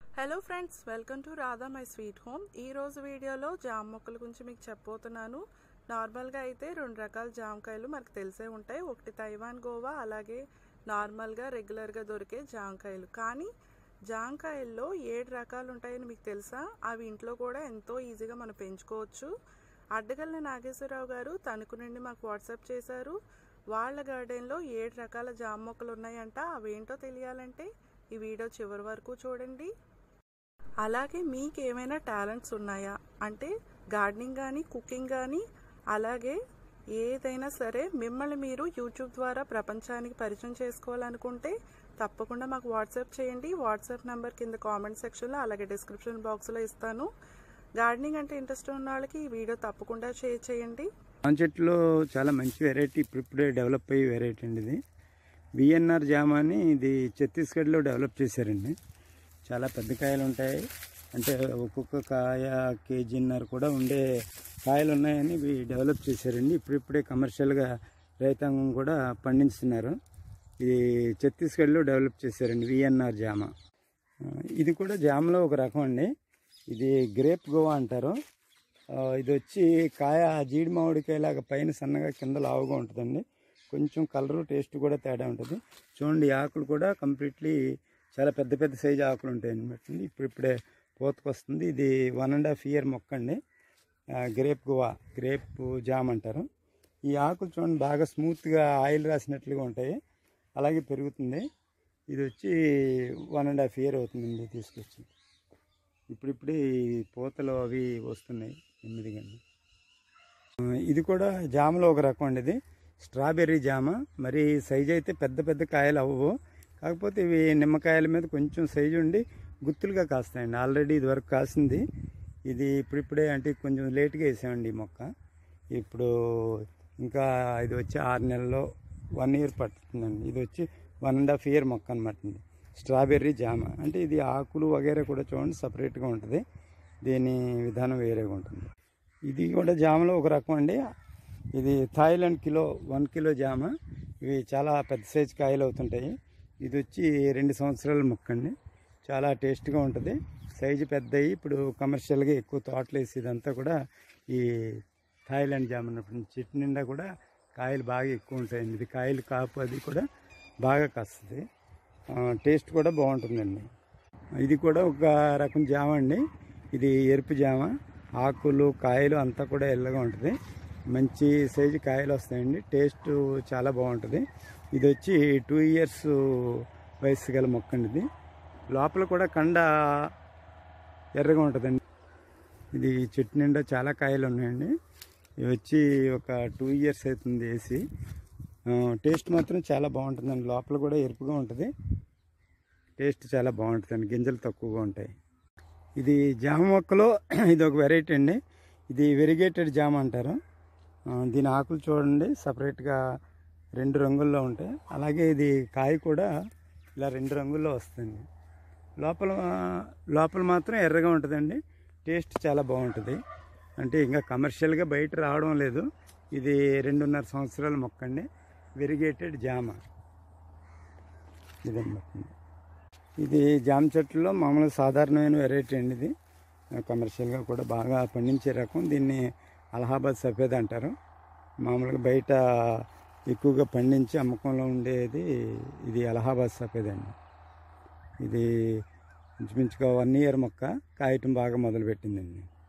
hello friends welcome to Radha my sweet home ఈ రోజు వీడియోలో జామ మొక్కల గురించి మీకు చెప్పబోతున్నాను నార్మల్గా అయితే రెండు రకాల జామకాయలు మనకు తెలిసే ఉంటాయి ఒకటి తైవాన్ గోవా అలాగే నార్మల్గా రెగ్యులర్గా దొరికే జామకాయలు కానీ జామకాయల్లో ఏడు రకాలు ఉంటాయని మీకు తెలుసా అవి ఇంట్లో కూడా ఎంతో ఈజీగా మనం పెంచుకోవచ్చు అడ్డగల్ని నాగేశ్వరరావు గారు తణుకు నుండి మాకు వాట్సాప్ చేశారు వాళ్ళ గార్డెన్లో ఏడు రకాల జామ మొక్కలు ఉన్నాయంట అవేంటో తెలియాలంటే ఈ వీడియో చివరి వరకు చూడండి అలాగే మీకు ఏమైనా టాలెంట్స్ ఉన్నాయా అంటే గార్డెనింగ్ కానీ కుకింగ్ కానీ అలాగే ఏదైనా సరే మిమ్మల్ని మీరు యూట్యూబ్ ద్వారా ప్రపంచానికి పరిచయం చేసుకోవాలనుకుంటే తప్పకుండా మాకు వాట్సాప్ చేయండి వాట్సాప్ నెంబర్ కింద కామెంట్ సెక్షన్లో అలాగే డిస్క్రిప్షన్ బాక్స్లో ఇస్తాను గార్డెనింగ్ అంటే ఇంట్రెస్ట్ ఉన్న వాళ్ళకి ఈ వీడియో తప్పకుండా షేర్ చేయండి జామ చెట్టులో చాలా మంచి వెరైటీ ఇప్పుడిప్పుడే డెవలప్ అయ్యే వెరైటీ అండి ఇది విఎన్ఆర్ జామ అని ఇది ఛత్తీస్గఢ్లో డెవలప్ చేశారండి చాలా పెద్ద కాయలు ఉంటాయి అంటే ఒక్కొక్క కాయ కేజీన్నర కూడా ఉండే కాయలు ఉన్నాయని ఇవి డెవలప్ చేశారండి ఇప్పుడిప్పుడే కమర్షియల్గా రైతాంగం కూడా పండిస్తున్నారు ఇది ఛత్తీస్గఢ్లో డెవలప్ చేశారండి విఎన్ఆర్ జామ ఆ, ఇది కూడా జామలో ఒక రకం అండి ఇది గ్రేప్ గోవా అంటారు ఆ, ఇది వచ్చి కాయ జీడి మామిడికాయలాగా పైన సన్నగా కింద లావుగా ఉంటుందండి కొంచెం కలరు టేస్ట్ కూడా తేడా ఉంటుంది చూడండి ఈ ఆకులు కూడా కంప్లీట్లీ చాలా పెద్ద పెద్ద సైజు ఆకులు ఉంటాయి అనమాట ఇప్పుడు ఇప్పుడే పోతకు వస్తుంది ఇది వన్ అండ్ హాఫ్ ఇయర్ మొక్క అండి ఆ, గ్రేప్ గువా గ్రేప్ జామ్ అంటారు ఈ ఆకులు చూడండి బాగా స్మూత్గా ఆయిల్ రాసినట్లుగా ఉంటాయి అలాగే పెరుగుతుంది ఇది వచ్చి వన్ అండ్ హాఫ్ ఇయర్ అవుతుందండి తీసుకొచ్చి ఇప్పుడిప్పుడే ఈ పూతలు అవి వస్తున్నాయి నెమ్మదిగా ఆ, ఇది కూడా జామలో ఒక రకం అండి ఇది స్ట్రాబెర్రీ జామ మరి సైజు అయితే పెద్ద పెద్ద కాయలు అవ్వవు కాకపోతే ఇవి నిమ్మకాయల మీద కొంచెం సైజు ఉండి గుత్తులుగా కాస్తాయండి ఆల్రెడీ ఇది వరకు కాసింది ఇది ఇప్పుడిప్పుడే అంటే కొంచెం లేట్గా వేసామండి ఈ మొక్క ఇప్పుడు ఇంకా ఇది వచ్చి ఆరు నెలల్లో వన్ ఇయర్ పట్టుతుందండి ఇది వచ్చి వన్ అండ్ హాఫ్ ఇయర్ మొక్క అనమాట అండి స్ట్రాబెర్రీ జామ అంటే ఇది ఆకులు వగేరా కూడా చూడండి సపరేట్గా ఉంటుంది దీని విధానం వేరేగా ఉంటుంది ఇది కూడా జామలో ఒక రకం అండి ఇది థాయిలాండ్ కిలో వన్ కిలో జామ ఇవి చాలా పెద్ద సైజు కాయలు అవుతుంటాయి ఇది వచ్చి రెండు సంవత్సరాల మొక్క అండి చాలా టేస్ట్గా ఉంటుంది సైజు పెద్దవి ఇప్పుడు కమర్షియల్గా ఎక్కువ తోటలు వేసి ఇదంతా కూడా ఈ థాయిలాండ్ జామ అన్నప్పుడు చెట్టు నిండా కూడా కాయలు బాగా ఎక్కువ ఉంటాయండి ఇది కాయలు కాపు అది కూడా బాగా కాస్తుంది ఆ, టేస్ట్ కూడా బాగుంటుందండి ఇది కూడా ఒక రకం జామ అండి ఇది ఎరుపు జామ ఆకులు కాయలు అంతా కూడా ఎల్లగా ఉంటుంది మంచి సైజు కాయలు వస్తాయండి టేస్ట్ చాలా బాగుంటుంది ఇది వచ్చి టూ ఇయర్స్ వయసు గల మొక్క అండి ఇది లోపల కూడా కండ ఎర్రగా ఉంటుందండి ఇది చెట్టు నిండా చాలా కాయలు ఉన్నాయండి ఇవి వచ్చి ఒక టూ ఇయర్స్ అవుతుంది వేసి ఆ, టేస్ట్ మాత్రం చాలా బాగుంటుందండి లోపల కూడా ఎరుపుగా ఉంటుంది టేస్ట్ చాలా బాగుంటుందండి గింజలు తక్కువగా ఉంటాయి ఇది జామ మొక్కలో ఇది ఒక వెరైటీ అండి ఇది వెరిగేటెడ్ జామ అంటారు ఆ, దీని ఆకులు చూడండి సపరేట్గా రెండు రంగుల్లో ఉంటాయి అలాగే ఇది కాయ కూడా ఇలా రెండు రంగుల్లో వస్తుంది లోపల లోపల మాత్రం ఎర్రగా ఉంటుందండి టేస్ట్ చాలా బాగుంటుంది అంటే ఇంకా కమర్షియల్గా బయట రావడం లేదు ఇది రెండున్నర సంవత్సరాల మొక్క అండి వెరిగేటెడ్ జామ ఇదన్నమాట ఇది జామ చెట్లలో మామూలుగా సాధారణమైన వెరైటీ అండి ఇది కమర్షియల్గా కూడా బాగా పండించే రకం దీన్ని అలహాబాద్ సఫేద్ అంటారు మామూలుగా బయట ఎక్కువగా పండించి అమ్మకంలో ఉండేది ఇది అలహాబాద్ సఫేద్ అండి ఇది ఇంచుమించుగా వన్ ఇయర్ మొక్క కాయటం బాగా మొదలుపెట్టిందండి